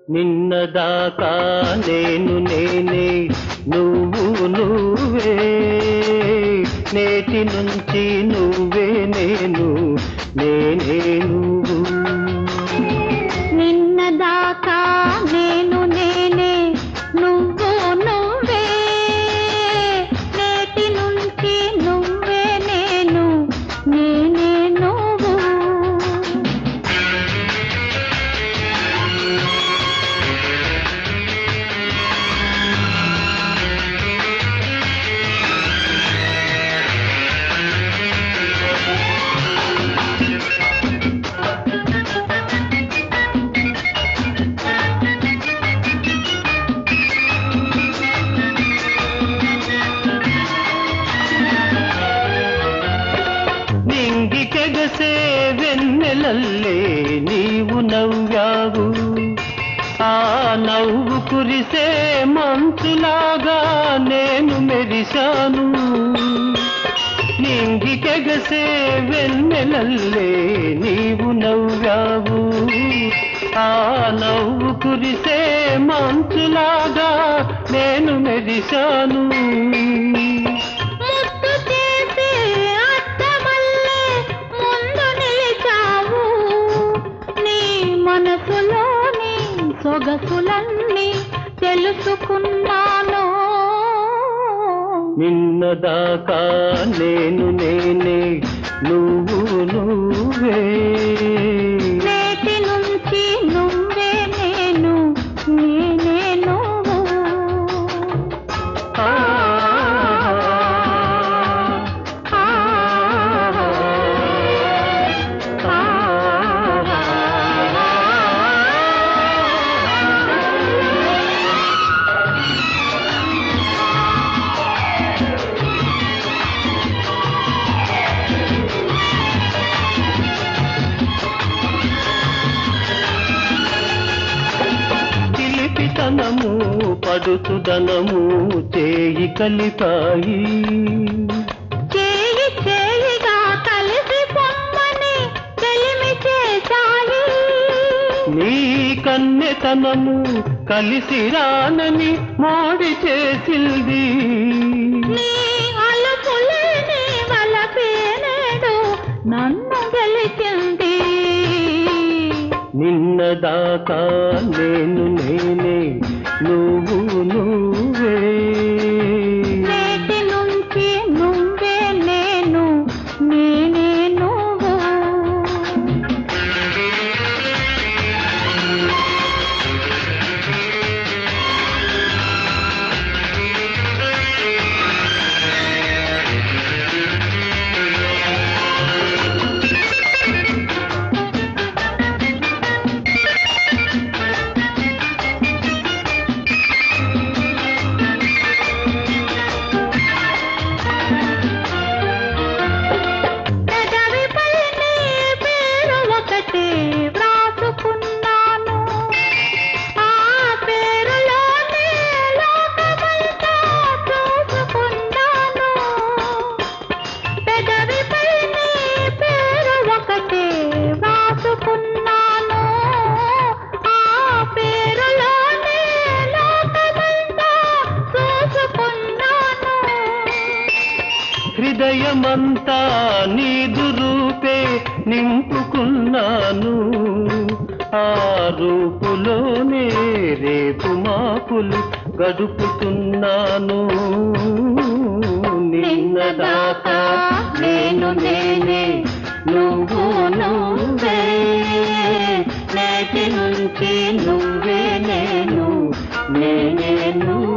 నిన్నదాకా నేను నేనే నువ్వు నువ్వే నేటి నుంచి నువ్వే నేను నేనే నువ్వు నిన్నదాకా నేను నేనే నువ్వు నువ్వే నేటి నుంచి నువ్వే నేను నేనే నువ్వు నింగికెగసే వెన్నెలల్లే నీవు నవ్వావు ఆ నవ్వు కురిసే మంచులాగా నేను మెరిశాను నింగికెగసే వెన్నెలల్లే నీవు నవ్వావు ఆ నవ్వు కురిసే మంచులాగా నేను మెరిశాను ముద్దు చేసి అద్దమల్లే ముందు నిలిచావు నీ మనసులోని సొగసులన్నీ తెలుసుకున్నాను నిన్నదాకా నేను నేనే నువ్వు నువ్వే నేటి నుంచి నువ్వే నేను నేనే నువ్వు ఆ, ఆ, ఆ, చిలిపితనము పడుతుదనము చేయి కలిపాయి చేయి చేయిగా కలిసి పొమ్మని తెలిమి చేశాయి నీ కన్నెతనము కలిసి రానని మోడి చేసింది నీ అలుపులేని వలపేనేడు నన్ను గెలిచింది నిన్నదాకా నేను నేనే నువ్వు నువ్వే నేటి నుంచి నువ్వే నేను నేనే నువ్వు పెదవిపై నీ పేరు ఒకటి వ్రాసుకున్నాను ఆ పేరులోనే లోకమంతా చూసుకున్నాను పెదవిపై నీ పేరు ఒకటి వ్రాసుకున్నాను ఆ పేరులోనే లోకమంతా చూసుకున్నాను హృదయమంతా నీదు రూపే నింపుకున్నాను ఆ రూపులోనే రేపు మాపులు గడుపుతున్నాను నిన్నదాకా నేను నేనే నువ్వు నువ్వే నేటి నుంచి నువ్వే నేను నేనే నువ్వు